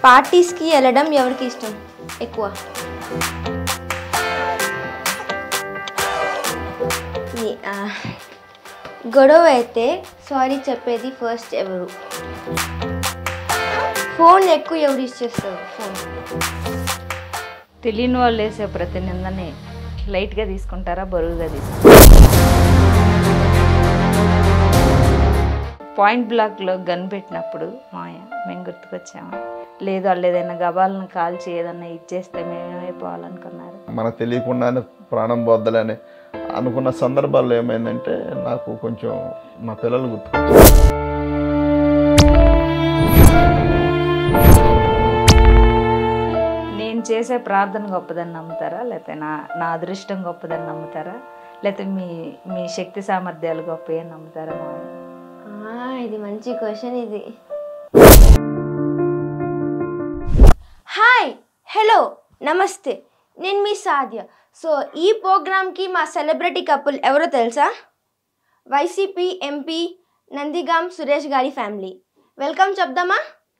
పార్టీస్కి వెళ్ళడం ఎవరికి ఇష్టం ఎక్కువ ఈ- ఆ, గొడవ అయితే సారీ చెప్పేది ఫస్ట్ ఎవరు ఫోన్ ఎక్కువ ఎవరు యూస్ చేస్తారు ఫోన్ తెలియని వాళ్ళు వేసే ప్రతి నిందని లైట్గా తీసుకుంటారా బరువుగా తీసుకుంటారా పాయింట్ బ్లాక్లో గన్ పెట్టినప్పుడు మాయ మేము గుర్తుకొచ్చామా లేదు వాళ్ళు ఏదైనా గబాలను కాల్చి ఏదన్నా ఇచ్చేస్తే మేమేమైపోవాలనుకున్నారు మనకు తెలియకుండానే ప్రాణం బొద్దలని అనుకున్న సందర్భాల్లో ఏమైందంటే నాకు కొంచెం మా పిల్లలు గుర్తుకొచ్చారు నేను చేసే ప్రార్థన గొప్పదని నమ్ముతారా లేకపోతే నా నా అదృష్టం గొప్పదని నమ్ముతారా లేకపోతే మీ మీ శక్తి సామర్థ్యాలు గొప్పవి అని నమ్ముతారా మాయ ఆ, ఇది మంచి క్వశ్చన్ ఇది హాయ్ హలో నమస్తే నేను మీ సాధ్య సో ఈ ప్రోగ్రామ్కి మా సెలబ్రిటీ కపుల్ ఎవరో తెలుసా వైసీపీ ఎంపీ నందిగాం సురేష్ గారి ఫ్యామిలీ వెల్కమ్ చెప్దామా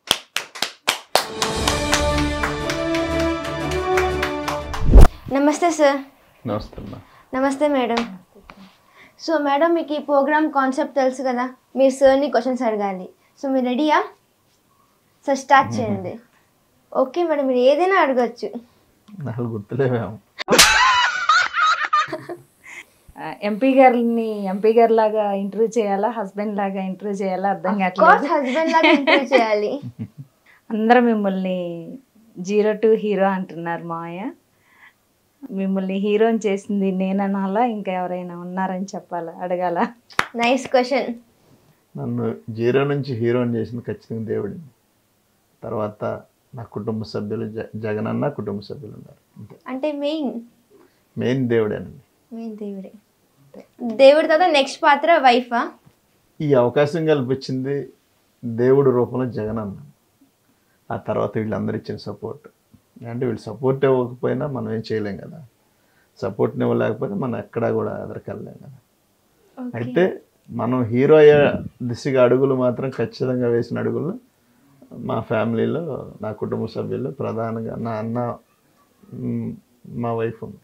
నమస్తే సార్ నమస్తే అమ్మా. నమస్తే మేడం సో మేడం మీకు ఈ ప్రోగ్రామ్ కాన్సెప్ట్ తెలుసు కదా మీరు సార్ని క్వశ్చన్స్ అడగాలి సో మీరు రెడీయా సో స్టార్ట్ చేయండి ఓకే మేడం మీరు ఏదైనా అడగచ్చు నాకు గుర్తులేవేమో ఎంపీ గారిని ఎంపీ గారి లాగా ఇంటర్వ్యూ చేయాలా హస్బెండ్ లాగా ఇంటర్వ్యూ చేయాలా అర్థం కావట్లేదు హస్బెండ్ లాగా ఇంటర్వ్యూ చేయాలి అందరూ మిమ్మల్ని జీరో టు హీరో అంటున్నారు మాయ మిమ్మల్ని హీరోని చేసింది నేననాలా ఇంకా ఎవరైనా ఉన్నారని చెప్పాలా అడగాల నైస్ క్వశ్చన్ నన్ను జీరో నుంచి హీరోని చేసింది ఖచ్చితంగా దేవుడిని తర్వాత నా కుటుంబ సభ్యులు జ జగనన్న కుటుంబ సభ్యులు ఉన్నారు అంతే అంటే మెయిన్ మెయిన్ దేవుడేనండి మెయిన్ దేవుడే దేవుడి తర్వాత నెక్స్ట్ పాత్ర వైఫా ఈ అవకాశం కల్పించింది దేవుడి రూపంలో జగనన్న ఆ తర్వాత వీళ్ళందరూ ఇచ్చిన సపోర్ట్ అంటే వీళ్ళు సపోర్ట్ ఇవ్వకపోయినా మనం ఏం చేయలేం కదా సపోర్ట్ని ఇవ్వలేకపోతే మనం ఎక్కడా కూడా ఎదరికెళ్ళలేం కదా అయితే మనం హీరో అయ్యే దిశగా అడుగులు మాత్రం ఖచ్చితంగా వేసిన అడుగులు మా ఫ్యామిలీలో నా కుటుంబ సభ్యులు ప్రధానంగా నా అన్న మ్, మా వైఫ్ ఉంది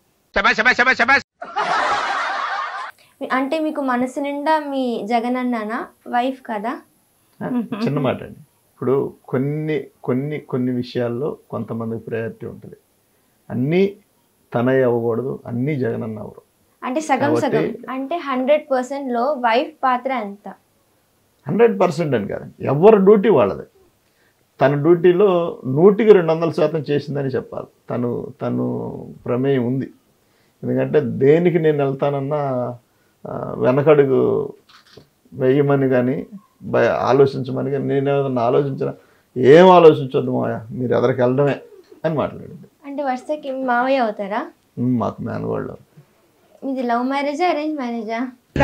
అంటే మీకు మనసు నిండా మీ జగన్ అన్నానా వైఫ్ కదా ఆ, చిన్న మాట అండి ఇప్పుడు కొన్ని కొన్ని కొన్ని విషయాల్లో కొంతమందికి ప్రయారిటీ ఉంటుంది అన్నీ తనయ్య అవ్వకూడదు అన్నీ జగనన్న అవ్వరు అంటే సగం సగం కాబట్టి- అంటే హండ్రెడ్ పర్సెంట్ లో వైఫ్ పాత్ర ఎంత హండ్రెడ్ పర్సెంట్ అని కాదు ఎవరి డ్యూటీ వాళ్ళది తన డ్యూటీలో నూటికి రెండు వందల శాతం చేసిందని చెప్పాలి తను తను ప్రమేయం ఉంది ఎందుకంటే దేనికి నేను వెళ్తానన్నా ఆ, వెనకడుగు వేయమని కానీ భయ ఆలోచించమని కానీ నేను ఏదన్నా ఆలోచించిన ఏం ఆలోచించొద్దు మాయా మీరు ఎదరికి వెళ్ళడమే అని మాట్లాడింది అంటే వరుసకి మావయ్య అవుతారా ఉమ్, మాకు మేనవాళ్ళు మీది లవ్ మ్యారేజా అరేంజ్ మ్యారేజా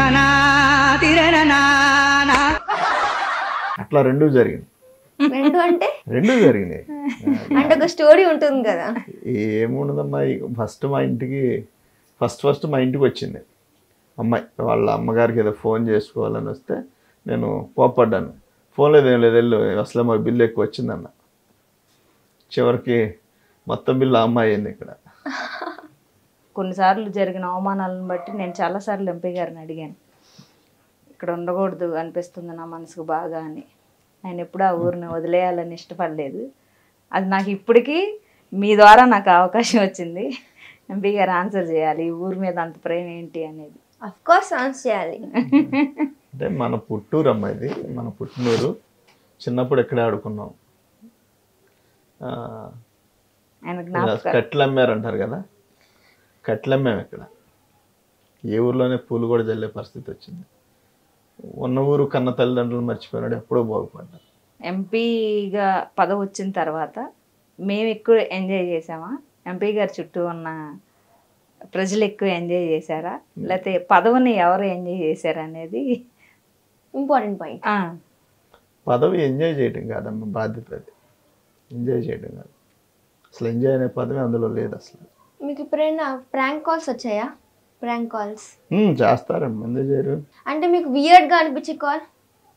అట్లా రెండూ జరిగింది రెండు అంటే రెండూ జరిగినాయి అంటే ఒక స్టోరీ ఉంటుంది కదా ఏముండదమ్మా ఫస్ట్ మా ఇంటికి ఫస్ట్ ఫస్ట్ మా ఇంటికి వచ్చింది అమ్మాయి వాళ్ళ అమ్మగారికి ఏదో ఫోన్ చేసుకోవాలని వస్తే నేను కోప్పడ్డాను ఫోన్ లేదు ఏం లేదు వెళ్ళు అసలు మా బిల్లు ఎక్కువ వచ్చిందన్న చివరికి మొత్తం బిల్లు ఆ అమ్మాయి అయింది ఇక్కడ కొన్నిసార్లు జరిగిన అవమానాలను బట్టి నేను చాలాసార్లు ఎంపీ గారిని అడిగాను ఇక్కడ ఉండకూడదు అనిపిస్తుంది నా మనసుకు బాగా అని ఆయన ఎప్పుడూ ఆ ఊరిని వదిలేయాలని ఇష్టపడలేదు అది నాకు ఇప్పటికీ మీ ద్వారా నాకు అవకాశం వచ్చింది ఎంపీ గారు ఆన్సర్ చేయాలి ఈ ఊరి మీద అంత ప్రేమ ఏంటి అనేది అఫ్ కోర్స్ ఆన్స్ చేయాలి అంటే మన పుట్టూరు అమ్మ ఇది మన పుట్టినూరు చిన్నప్పుడు ఎక్కడే ఆడుకున్నాం ఆ, ఆయన ఇలా జ్ఞాపకాలు కట్లు అమ్మారు అంటారు కదా కట్లు అమ్మాము ఇక్కడ ఏ ఊర్లోనే పూలు కూడా జల్లే పరిస్థితి వచ్చింది ఉన్న ఊరు కన్న తల్లిదండ్రులు మర్చిపోయినాడు ఎప్పుడో బాగుపడ్డా ఎంపీగా పదవి వచ్చిన తర్వాత మేము ఎక్కువ ఎంజాయ్ చేసామా ఎంపీ గారి చుట్టూ ఉన్న ప్రజలు ఎక్కువ ఎంజాయ్ చేశారా లేకపోతే పదవిని ఎవరు ఎంజాయ్ చేశారు అనేది ఇంపార్టెంట్ పాయింట్ ఆ, పదవి ఎంజాయ్ చేయటం కాదమ్మ బాధ్యత అది ఎంజాయ్ చేయటం కాదు అసలు ఎంజాయ్ అనే పదవి అందులో లేదు అసలు మీకు ఎప్పుడైనా ప్రాంక్ కాల్స్ వచ్చాయా ప్రాంక్ కాల్స్ ఉమ్, చేస్తారమ్మా ఎందుకు చేయరు అంటే మీకు వియర్డ్ గా అనిపించే కాల్ అమ్మా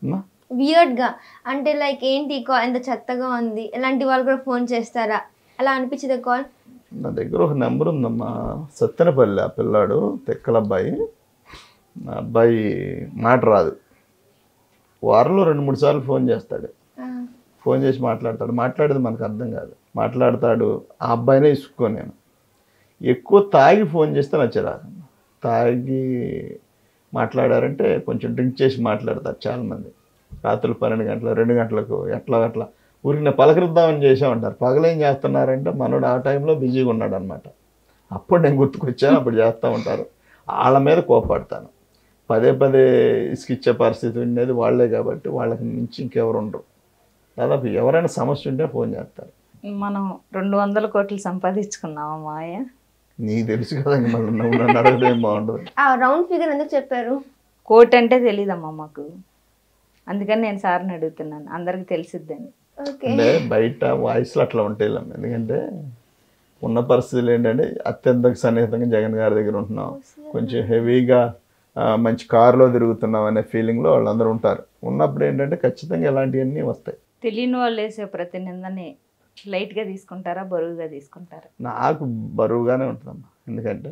వియర్డ్గా అంటే లైక్ ఏంటి ఈ కాల్ ఎంత చెత్తగా ఉంది ఇలాంటి వాళ్ళు కూడా ఫోన్ చేస్తారా అలా అనిపించింది కాల్ నా దగ్గర ఒక నెంబర్ ఉందమ్మా సత్తెనపల్లి ఆ పిల్లాడు తెక్కల అబ్బాయి ఆ అబ్బాయి మాట రాదు వారంలో రెండు మూడు సార్లు ఫోన్ చేస్తాడు ఫోన్ చేసి మాట్లాడతాడు మాట్లాడేది మనకు అర్థం కాదు మాట్లాడతాడు ఆ అబ్బాయినే ఇసుకో నేను ఎక్కువ తాగి ఫోన్ చేస్తే నచ్చరాదు తాగి మాట్లాడారంటే కొంచెం డ్రింక్ చేసి మాట్లాడతారు చాలామంది రాత్రులు పన్నెండు గంటలు రెండు గంటలకు ఎట్లా అట్లా ఊరికి పలకరిద్దామని చేసామంటారు పగలేం చేస్తున్నారంటే మనోడు ఆ టైంలో బిజీగా ఉన్నాడు అనమాట అప్పుడు నేను గుర్తుకొచ్చాను అప్పుడు చేస్తూ ఉంటారు వాళ్ళ మీద కోపడతాను పదే పదే ఇసుకిచ్చే పరిస్థితి ఉండేది వాళ్ళే కాబట్టి వాళ్ళకి మించి ఇంకెవరు ఉండరు దాదాపు ఎవరైనా సమస్య ఉంటే ఫోన్ చేస్తారు మనం రెండు వందల కోట్లు సంపాదించుకున్నామా మాయ నీకు తెలుసు కదా ఇంక మళ్ళీ నువ్వు నన్ను అడిగితే ఏం బాగుంటుంది ఆ రౌండ్ ఫిగర్ ఎందుకు చెప్పారు కోటి అంటే తెలియదమ్మా మాకు అందుకని నేను సార్ని అడుగుతున్నాను అందరికి తెలిసిద్దని ఓకే అంటే బయట వాయిస్లు అట్లా ఉంటాయి లేమ్మ. ఎందుకంటే ఉన్న పరిస్థితులు ఏంటంటే అత్యంత సన్నిహితంగా జగన్ గారి దగ్గర ఉంటున్నాం కొంచెం హెవీగా ఆ, మంచి కారులో తిరుగుతున్నాం అనే ఫీలింగ్లో వాళ్ళందరూ ఉంటారు ఉన్నప్పుడు ఏంటంటే ఖచ్చితంగా ఇలాంటివన్నీ వస్తాయి తెలియని వాళ్ళు వేసే ప్రతి నిందని లైట్గా తీసుకుంటారా బరువుగా తీసుకుంటారా నాకు బరువుగానే ఉంటుందమ్మా ఎందుకంటే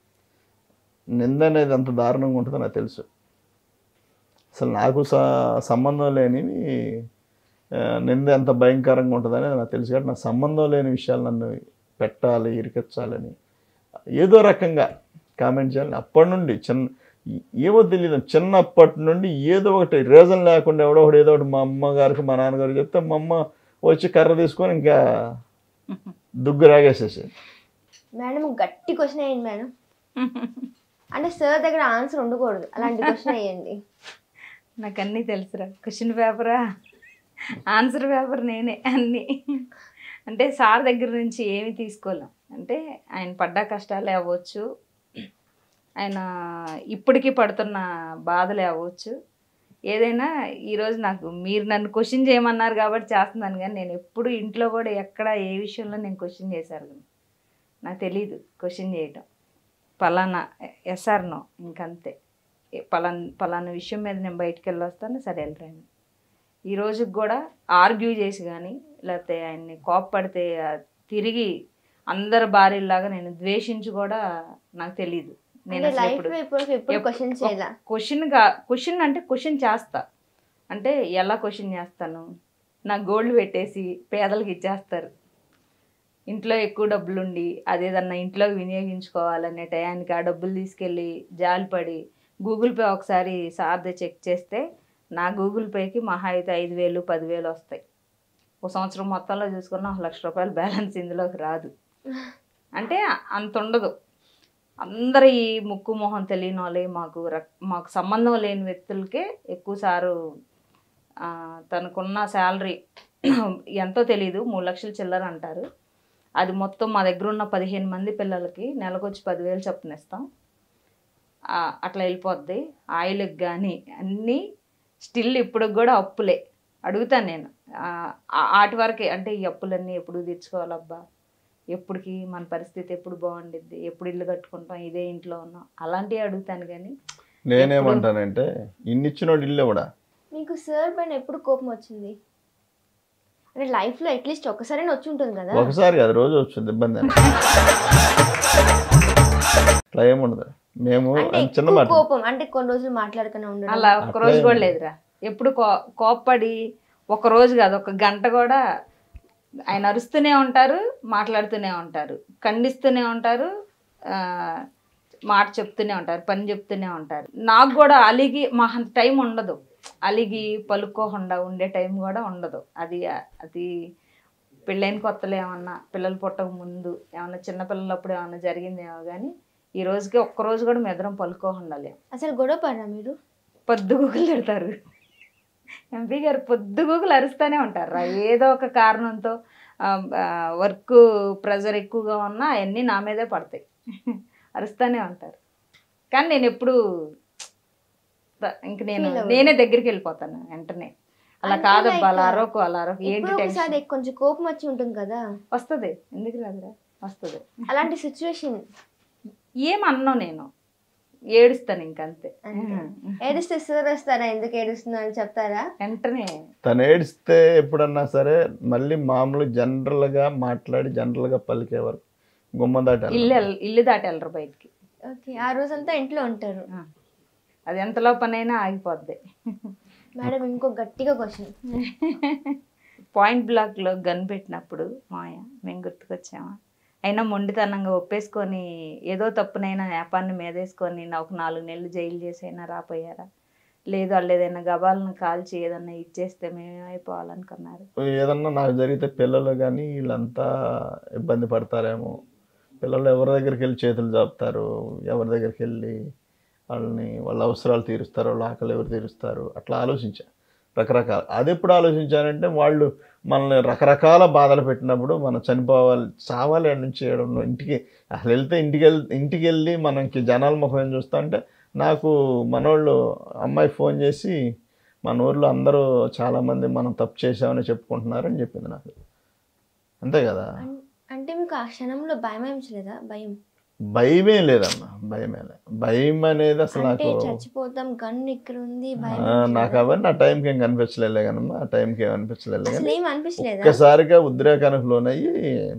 నింద అనేది అంత దారుణంగా ఉంటుందో నాకు తెలుసు అసలు నాకు స సంబంధం లేనివి ఆ, నింద ఎంత భయంకరంగా ఉంటుందనేది నాకు తెలుసు కాబట్టి నాకు సంబంధం లేని విషయాలు నన్ను పెట్టాలి ఇరికించాలని ఏదో రకంగా కామెంట్ చేయాలి అప్పటి నుండి చిన్న ఏమో తెలియదు చిన్నప్పటి నుండి ఏదో ఒకటి రీజన్ లేకుండా ఎవడో ఒకటి ఏదో ఒకటి మా అమ్మగారికి మా నాన్నగారు చెప్తే మా అమ్మ వచ్చి కర్ర తీసుకొని ఇంకా దుగ్గు రాగేసేసేది మేడం గట్టి క్వశ్చన్ వేయండి మేడం అంటే సార్ దగ్గర ఆన్సర్ ఉండకూడదు అలాంటి క్వశ్చన్ వేయండి నాకు అన్నీ తెలుసురా క్వశ్చన్ పేపరా ఆన్సర్ పేపర్ నేనే అన్నీ అంటే సార్ దగ్గర నుంచి ఏమి తీసుకోలేం అంటే ఆయన పడ్డ కష్టాలే అవ్వచ్చు ఆయన ఇప్పటికీ పడుతున్న బాధలే అవ్వచ్చు ఏదైనా ఈరోజు నాకు మీరు నన్ను క్వశ్చన్ చేయమన్నారు కాబట్టి చేస్తున్నాను కానీ నేను ఎప్పుడు ఇంట్లో కూడా ఎక్కడ ఏ విషయంలో నేను క్వశ్చన్ చేశాను నాకు తెలీదు క్వశ్చన్ చేయటం పలానా ఎస్ఆర్ నో ఇంకంతే ఏ పలాన్ పలానా విషయం మీద నేను బయటికి వెళ్ళొస్తాను సరే వెళ్ళరండి ఈ రోజుకి కూడా ఆర్గ్యూ చేసి కానీ లేకపోతే ఆయన్ని కోప్పడితే ఆ, తిరిగి అందరి భార్యలాగా నేను ద్వేషించి కూడా నాకు తెలియదు నేను అంటే అసలు లైఫ్ ఎప్పుడు లో ఇప్పుడు ఎప్పుడు క్వశ్చన్ చేయాల క్వశ్చన్ గా క్వశ్చన్ అంటే క్వశ్చన్ చేస్తా అంటే ఎలా క్వశ్చన్ చేస్తాను నా గోల్డ్ పెట్టేసి పేదలకు ఇచ్చేస్తారు ఇంట్లో ఎక్కువ డబ్బులు ఉండి అదేదన్నా ఇంట్లో వినియోగించుకోవాలనే టయానికి ఆ డబ్బులు తీసుకెళ్ళి జాలిపడి గూగుల్ పే ఒకసారి సార్ది చెక్ చేస్తే నా గూగుల్ పేకి మహా అయితే ఐదు వేలు పదివేలు వస్తాయి ఒక సంవత్సరం మొత్తంలో చూసుకున్న ఒక లక్ష రూపాయల బ్యాలెన్స్ ఇందులోకి రాదు అంటే అంత ఉండదు అందరి ముక్కు మొహం తెలియని వాళ్ళే మాకు రక్- మాకు సంబంధం లేని వ్యక్తులకే ఎక్కువ సారు ఆ, తనకున్న శాలరీ ఎంతో తెలియదు మూడు లక్షల చిల్లర అంటారు అది మొత్తం మా దగ్గర ఉన్న పదిహేను మంది పిల్లలకి నెలకొచ్చి పదివేలు చొప్పున ఇస్తాం ఆ, అట్లా వెళ్ళిపోద్ది ఆయిల్కి కానీ అన్నీ స్టిల్ ఇప్పుడు కూడా అప్పులే అడుగుతాను నేను ఆ, ఆ- వాటి వరకే అంటే ఈ అప్పులన్నీ ఎప్పుడు తీర్చుకోవాలబ్బా ఎప్పటికి మన పరిస్థితి ఎప్పుడు బాగుండిద్ది ఎప్పుడు ఇల్లు కట్టుకుంటాం ఇదే ఇంట్లో ఉన్నాం అలాంటివి అడుగుతాను కానీ నేనేమంటానంటే ఇన్నిచ్చినోడు ఇల్లే కూడా మీకు సార్ పైన ఎప్పుడు కోపం వచ్చింది అంటే లైఫ్ లో అట్లీస్ట్ ఒకసారి వచ్చి ఉంటుంది కదా ఒకసారి కాదు రోజు వచ్చింది ఇబ్బంది అని అట్లా ఏముండదు మేము అంటే అది చిన్న ఎక్కువ మాట కోపం అంటే కొన్ని రోజులు మాట్లాడకుండా ఉండడం అలా ఒక్క రోజు కూడా లేదురా ఎప్పుడు కో కోప్పడి ఒక రోజు కాదు ఒక గంట కూడా ఆయన అరుస్తూనే ఉంటారు మాట్లాడుతూనే ఉంటారు ఖండిస్తూనే ఉంటారు ఆ, మాట చెప్తూనే ఉంటారు పని చెప్తూనే ఉంటారు నాకు కూడా అలిగి మా అంత టైం ఉండదు అలిగి పలుకోకుండా ఉండే టైం కూడా ఉండదు అది అది పెళ్ళైన కొత్తలో ఏమన్నా పిల్లలు పుట్టక ముందు ఏమన్నా చిన్న పిల్లలప్పుడు ఏమన్నా జరిగిందేమో కానీ ఈ రోజుకి ఒక్క రోజు కూడా మెదరం పలుకోకుండా లేం అసలు గొడవ పడరా మీరు పొద్దుగుకులు తిడతారు ఎంపీ గారు పొద్దుగుకులు అరుస్తూనే ఉంటారు రా ఏదో ఒక కారణంతో వర్క్ ప్రెజర్ ఎక్కువగా ఉన్నా అవన్నీ నా మీదే పడతాయి అరుస్తూనే ఉంటారు కానీ నేను ఎప్పుడు ఇంక నేను Feel అవ్వదు. నేనే దగ్గరికి వెళ్ళిపోతాను వెంటనే అలా అంటే కాదబ్బా అలా like, అరవకు అలా అరవకు ఏంటి ఇప్పుడు టెన్షన్ ఒకసారి కొంచెం కోపం వచ్చి ఉంటుంది కదా వస్తుంది ఎందుకు రాదురా వస్తుంది అలాంటి సిచ్యువేషన్ ఏం అన్నావు నేను ఏడుస్తాను ఇంకంతే ఏడిస్తే సార్ వస్తారా ఎందుకు ఏడుస్తున్నా అని చెప్తారా వెంటనే తను ఏడిస్తే ఎప్పుడన్నా సరే మళ్ళీ మామూలు జనరల్గా మాట్లాడి జనరల్గా పలికేవారు గుమ్మ దాటి వెళ్ళరు. ఇల్లు ఎల్- ఇల్లు దాటి వెళ్ళరు బయటికి ఓకే ఆ రోజంతా ఇంట్లో ఉంటారు ఆ. అది ఎంతలో పనైనా ఆగిపోద్ది మేడం ఇంకో గట్టిగా క్వశ్చన్ పాయింట్ బ్లాక్లో గన్ పెట్టినప్పుడు మాయ మేము గుర్తుకొచ్చామా అయినా మొండితనంగా ఒప్పేసుకొని ఏదో తప్పునైనా నేపాన్ని మీదేసుకొని నా ఒక నాలుగు నెలలు జైలు చేసైనా రాపోయారా లేదు వాళ్ళు ఏదైనా గబాలను కాల్చి ఏదన్నా ఇచ్చేస్తే మేము అయిపోవాలనుకున్నారు ఏదన్నా నాకు జరిగితే పిల్లలు కానీ వీళ్ళంతా ఇబ్బంది పడతారేమో పిల్లలు ఎవరి దగ్గరికి వెళ్ళి చేతులు చాపుతారు ఎవరి దగ్గరికి వెళ్ళి వాళ్ళని వాళ్ళ అవసరాలు తీరుస్తారు వాళ్ళ ఆకలి ఎవరు తీరుస్తారు అట్లా ఆలోచించా రకరకాల అది ఎప్పుడు ఆలోచించానంటే వాళ్ళు మనల్ని రకరకాల బాధలు పెట్టినప్పుడు మనం చనిపోవాలి చావాలి ఆడ నుంచి ఈడ ఉన్న ఇంటికి అసలు వెళ్తే ఇంటికి వెళ్ ఇంటికి వెళ్ళి మనకి జనాల ముఖం ఏం చూస్తా అంటే నాకు మనోళ్ళు అమ్మాయి ఫోన్ చేసి మన ఊర్లో అందరూ చాలామంది మనం తప్పు చేసామని చెప్పుకుంటున్నారని చెప్పింది నాకు అంతే కదా అంటే మీకు ఆ క్షణంలో భయం ఏమించలేదా భయం భయమే లేదమ్మా భయమే లేదు భయం అనేది అసలు అంటే నాకు చచ్చిపోతాం గన్ ఇక్కడ ఉంది భయం ఆ, నాకు అవన్నీ ఆ టైంకి ఏం కనిపించలేదు కనమ్మా ఆ టైంకి ఏం అనిపించలేదు అసలు కానీ ఏం అనిపించలేదా ఒక్కసారిగా ఉద్రేకానికి లోనయ్యి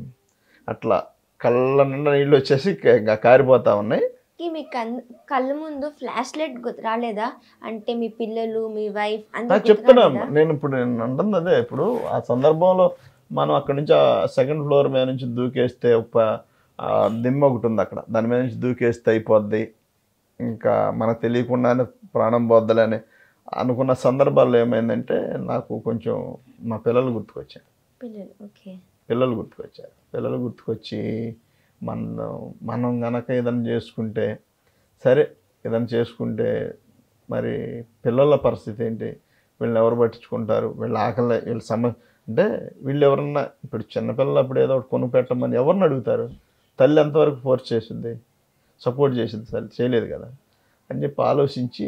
అట్లా కళ్ళ నిండా నీళ్ళు వచ్చేసి క- కారిపోతా ఉన్నాయి కి మీ కన్- కళ్ళ ముందు ఫ్లాష్ లైట్ గుర్తు రాలేదా అంటే మీ పిల్లలు మీ వైఫ్ ఆ, అందరూ చెప్తున్నా గుర్తురాలేదా? నేను ఇప్పుడు నేను అంటుంది అదే ఇప్పుడు ఆ సందర్భంలో మనం అక్కడి నుంచి ఆ సెకండ్ ఫ్లోర్ మీద నుంచి దూకేస్తే ఒక ఆ దిమ్మ ఒకటి ఉంది అక్కడ దాని మీద నుంచి దూకేస్తే అయిపోద్ది ఇంకా మనకు తెలియకుండానే ప్రాణం పోద్దలని అనుకున్న సందర్భాల్లో ఏమైందంటే నాకు కొంచెం మా పిల్లలు గుర్తుకొచ్చారు పిల్లలు ఓకే పిల్లలు గుర్తుకొచ్చారు పిల్లలు గుర్తుకొచ్చి మనం మనం గనక ఏదైనా చేసుకుంటే సరే ఏదైనా చేసుకుంటే మరి పిల్లల పరిస్థితి ఏంటి వీళ్ళని ఎవరు పట్టించుకుంటారు వీళ్ళ ఆకలి వీళ్ళ సమ అంటే వీళ్ళు ఎవరన్నా ఇప్పుడు చిన్నపిల్లలు అప్పుడు ఏదో ఒకటి కొను పెట్టమని ఎవరిని అడుగుతారు తల్లి ఎంతవరకు ఫోర్స్ చేసింది సపోర్ట్ చేసింది సరే చేయలేదు కదా అని చెప్పి ఆలోచించి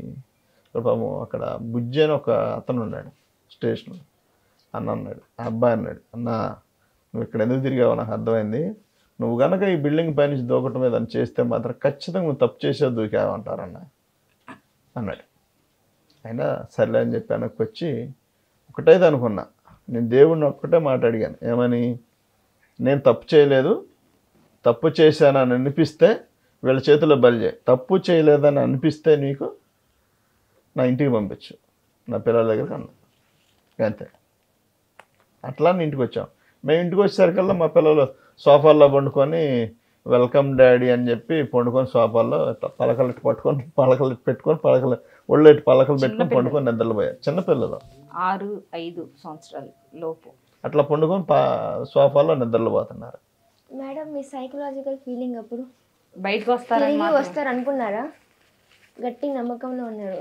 పాపం అక్కడ బుజ్జి అని ఒక అతను ఉన్నాడు స్టేషన్లో అన్న అన్నాడు ఆ అబ్బాయి అన్నాడు అన్న నువ్వు ఇక్కడ ఎందుకు తిరిగావో నాకు అర్థమైంది నువ్వు కనుక ఈ బిల్డింగ్ పైనుంచి దూకటం మీద అని చేస్తే మాత్రం ఖచ్చితంగా నువ్వు తప్పు చేసే దూకావు అంటారన్న అన్నాడు అయినా సర్లే అని చెప్పి వెనక్కి వచ్చి ఒకటైతే అనుకున్నా నేను దేవుడిని ఒక్కటే మాట అడిగాను ఏమని నేను తప్పు చేయలేదు తప్పు చేశానని అనిపిస్తే వీళ్ళ చేతిలో బలి చేయి తప్పు చేయలేదని అనిపిస్తే నీకు నా ఇంటికి పంపించు నా పిల్లల దగ్గరికి అన్నా అంతే అట్లా నేను ఇంటికి వచ్చాం మేము ఇంటికి వచ్చేసరికల్లా మా పిల్లలు సోఫాల్లో పండుకొని వెల్కమ్ డాడీ అని చెప్పి పండుకొని సోఫాల్లో ఇట్లా పలకలు ఇట్టు పట్టుకొని పలకలు ఇట్టు పెట్టుకొని పలకలు ఒళ్ళు ఇట్టు పలకలు పెట్టుకొని పండుకొని నిద్రలు పోయారు చిన్నపిల్లలు ఆరు ఐదు సంవత్సరాలు లోపు అట్లా పండుకొని పా సోఫాలో నిద్రలు పోతున్నారు మేడం మీ సైకలాజికల్ ఫీలింగ్ అప్పుడు బయటకు వస్తారని తిరిగి మాత్రం- వస్తారు అనుకున్నారా గట్టి నమ్మకంలో ఉన్నారు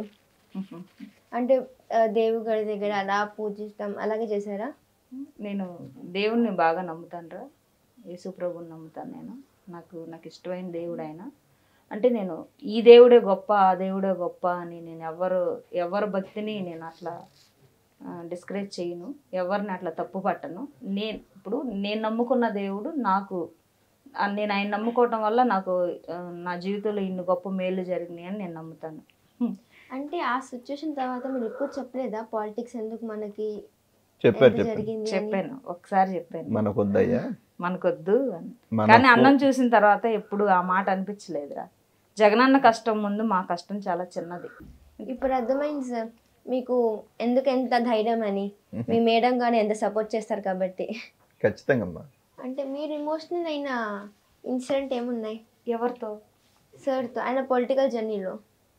అంటే ఆ, దేవుడి గడి దగ్గర అలా పూజిస్తాం అలాగే చేశారా నేను దేవుణ్ణి బాగా నమ్ముతాను రా యేసు ప్రభుని నమ్ముతాను నేను నాకు నాకు ఇష్టమైన దేవుడు ఆయన అంటే నేను ఈ దేవుడే గొప్ప ఆ దేవుడే గొప్ప అని నేను ఎవరు ఎవరి భక్తిని నేను అట్లా డిస్కరేజ్ చేయను ఎవరిని అట్లా తప్పు పట్టను నేను ఇప్పుడు నేను నమ్ముకున్న దేవుడు నాకు ఆ, నేను ఆయన నమ్ముకోవటం వల్ల నాకు ఆ, నా జీవితంలో ఇన్ని గొప్ప మేలు జరిగినాయి అని నేను నమ్ముతాను హ్మ్. అంటే ఆ సిచ్యువేషన్ తర్వాత మీరు ఎక్కువ చెప్పలేదా పాలిటిక్స్ ఎందుకు మనకి చెప్పారు ఎంత చెప్పారు జరిగింది అని? చెప్పాను ఒకసారి చెప్పాను మనకు వద్దయ్యా మనకొద్దు అని మనకు- కానీ అన్నం చూసిన తర్వాత ఎప్పుడు ఆ మాట అనిపించలేదురా జగనన్న కష్టం ముందు మా కష్టం చాలా చిన్నది ఇప్పుడు అర్థమైంది సార్ మీకు ఎందుకు ఎంత ధైర్యం అని మీ మేడం గాని ఎంత సపోర్ట్ చేస్తారు కాబట్టి ఖచ్చితంగా అమ్మా అంటే మీరు ఎమోషనల్ అయిన ఇన్సిడెంట్ ఏమున్నాయి ఎవరితో సార్తో ఆయన పొలిటికల్ జర్నీలో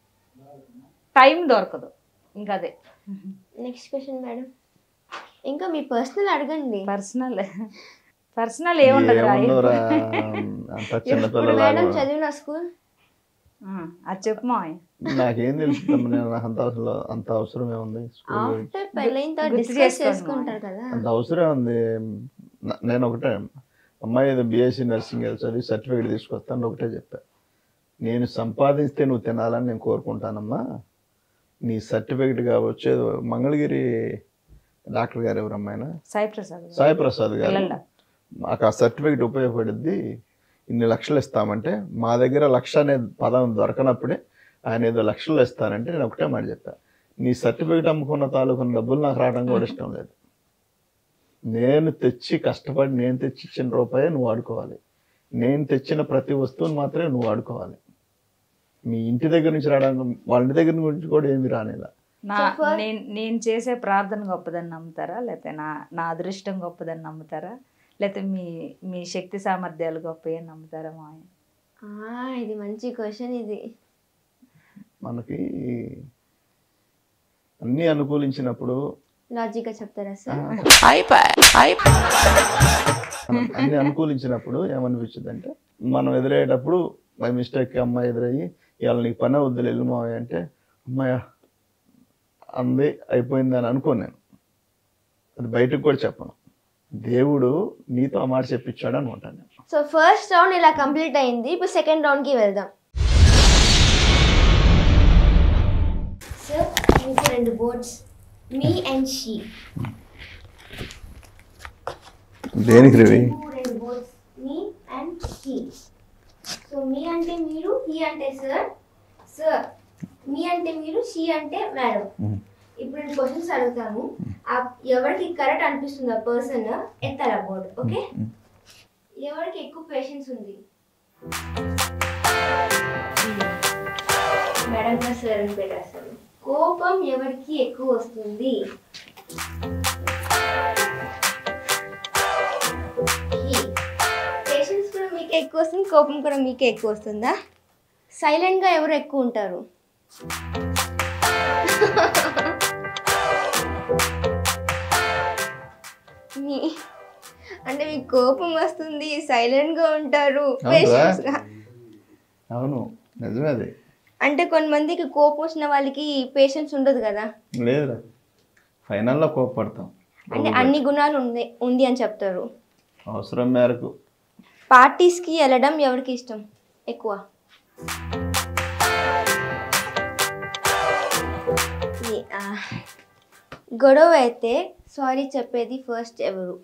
టైం దొరకదు ఇంకా అదే నెక్స్ట్ క్వశ్చన్ మేడం ఇంకా మీ పర్సనల్ అడగండి పర్సనల్ పర్సనల్ ఏముండదురా ఏముందోరా అంత చిన్నపిల్లలు మేడం చదివిన స్కూల్ ఆ, అది చెప్పు మా నాకేం తెలుస్తుంది నేను నాకు అంత అవసరం అంత అవసరం ఏముంది స్కూల్ ఆఫ్టర్ పెళ్ళైన తర్వాత గుర్తు డిస్కస్ చేసుకోండి చేసుకుంటారు కదా అంత అవసరం ఉంది నా- నేను ఒకటే అమ్మాయి ఏదో బీఎస్సీ నర్సింగ్ చదివి సర్టిఫికేట్ తీసుకొస్తాను ఒకటే చెప్పా నేను సంపాదిస్తే నువ్వు తినాలని నేను కోరుకుంటానమ్మా నీ సర్టిఫికేట్ కావచ్చు ఏదో మంగళగిరి డాక్టర్ గారు ఎవరమ్మాయినా సాయి ప్రసాద్ గారు. సాయి ప్రసాద్ గారు పిల్లల మాకు ఆ సర్టిఫికేట్ ఉపయోగపడుద్ది ఇన్ని లక్షలు ఇస్తామంటే మా దగ్గర లక్ష అనే పదం దొరకనప్పుడే ఆయన ఏదో లక్షలు ఇస్తానంటే నేను ఒకటే మాట చెప్పా నీ సర్టిఫికేట్ అమ్ముకున్న తాలూకున్న డబ్బులు నాకు రావడం కూడా ఇష్టం లేదు నేను తెచ్చి కష్టపడి నేను తెచ్చి ఇచ్చిన రూపాయే నువ్వు వాడుకోవాలి నేను తెచ్చిన ప్రతి వస్తువుని మాత్రమే నువ్వు వాడుకోవాలి మీ ఇంటి దగ్గర నుంచి రావడానికి వాళ్ళ ఇంటి దగ్గర నుంచి కూడా ఏమి రానేలా నా So far- నేను నేను చేసే ప్రార్థన గొప్పదని నమ్ముతారా లేకపోతే నా నా అదృష్టం గొప్పదని నమ్ముతారా లేకపోతే మీ మీ శక్తి సామర్థ్యాలు గొప్పవి అని నమ్ముతారా మాయ ఆ, ఇది మంచి క్వశ్చన్ ఇది మనకి అన్నీ అనుకూలించినప్పుడు లాజిక్గా చెప్తారా సార్ మనం అన్ని అనుకూలించినప్పుడు ఏమనిపించింది అంటే మనం ఎదురయ్యేటప్పుడు బై మిస్టేక్ అమ్మాయి ఎదురయ్యి ఇవాళ నీకు పని వద్దులు వెళ్ళు మావయ్య అంటే అమ్మాయ అంది అయిపోయింది అని అనుకోను నేను అది బయటకు కూడా చెప్పను దేవుడు నీతో ఆ మాట చెప్పించాడు అనుకుంటాను నేను సో ఫస్ట్ రౌండ్ ఇలా కంప్లీట్ అయింది ఇప్పుడు సెకండ్ రౌండ్కి వెళ్దాం సార్ మీకు రెండు బోర్డ్స్ మీ అండ్ షీ దేనికి రవి రెండు బోర్డ్స్ మీ అండ్ హీ సో మీ అంటే మీరు హీ అంటే సార్ సార్ మీ అంటే మీరు షీ అంటే మేడం ఇప్పుడు నేను క్వశ్చన్స్ అడుగుతాను ఆ ఎవరికి కరెక్ట్ అనిపిస్తుంది ఆ పర్సన్ ఎత్తారా బోర్డ్ ఓకే ఎవరికి ఎక్కువ పేషెన్స్ ఉంది మేడం గారు సార్ అని పెట్టేస్తారు కోపం ఎవరికి ఎక్కువ వస్తుంది పేషెన్స్ కూడా మీకే ఎక్కువ వస్తుంది కోపం కూడా మీకే ఎక్కువ వస్తుందా సైలెంట్గా ఎవరు ఎక్కువ ఉంటారు మీ అంటే మీకు కోపం వస్తుంది సైలెంట్గా ఉంటారు అవునా? పేషెన్స్గా అవును నిజమే అది అంటే కొంతమందికి కోపం వచ్చిన వాళ్ళకి పేషెన్స్ ఉండదు కదా లేదురా ఫైనల్లో కోపపడతాం అంటే అన్ని గుణాలు ఉంది ఉంది అని చెప్తారు అవసరం మేరకు పార్టీస్కి వెళ్ళడం ఎవరికి ఇష్టం ఎక్కువ ఈ- ఆ, గొడవ అయితే సారీ చెప్పేది ఫస్ట్ ఎవరు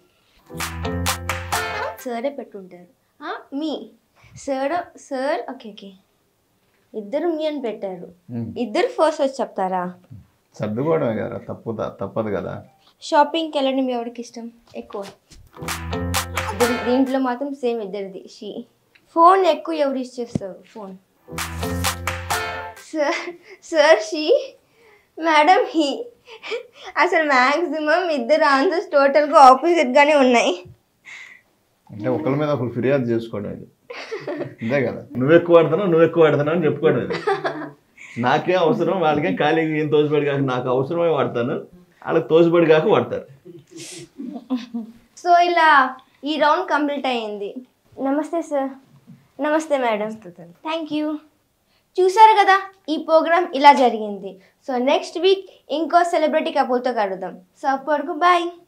సరే పెట్టుంటారు ఆ, మీ సార్ సార్ ఓకే ఓకే ఇద్దరు మీ అని పెట్టారు ఉమ్. ఇద్దరు ఫస్ట్ వచ్చి చెప్తారా సర్దుకోవడమే కదా తప్పు తప్పదు కదా షాపింగ్కి వెళ్ళడం ఎవరికి ఇష్టం ఎక్కువ ఇద్దరు దీంట్లో మాత్రం సేమ్ ఇద్దరిది షీ ఫోన్ ఎక్కువ ఎవరు యూజ్ చేస్తారు phone sir sir she madam he అసలు మ్యాక్సిమం ఇద్దరు ఆన్సర్స్ టోటల్గా ఆపోజిట్గానే ఉన్నాయి అంటే ఒకరి మీద ఒకరు ఫిర్యాదు చేసుకోవడం ఇది అంతే కదా నువ్వు ఎక్కువ వాడుతున్నావు నువ్వు ఎక్కువ వాడుతున్నావు అని చెప్పుకోవడం ఇది నాకేం అవసరం వాళ్ళకేం ఖాళీగా ఏం తోసిపడి కాక నాకు అవసరమే వాడతాను వాళ్ళకి తోసిపడి కాక వాడతారు సో ఇలా ఈ రౌండ్ కంప్లీట్ అయ్యింది నమస్తే సార్ నమస్తే మేడం థ్యాంక్ యూ చూసారు కదా ఈ ప్రోగ్రామ్ ఇలా జరిగింది సో నెక్స్ట్ వీక్ ఇంకో సెలబ్రిటీ కపుల్తో కలుద్దాం సో అప్పటికు బాయ్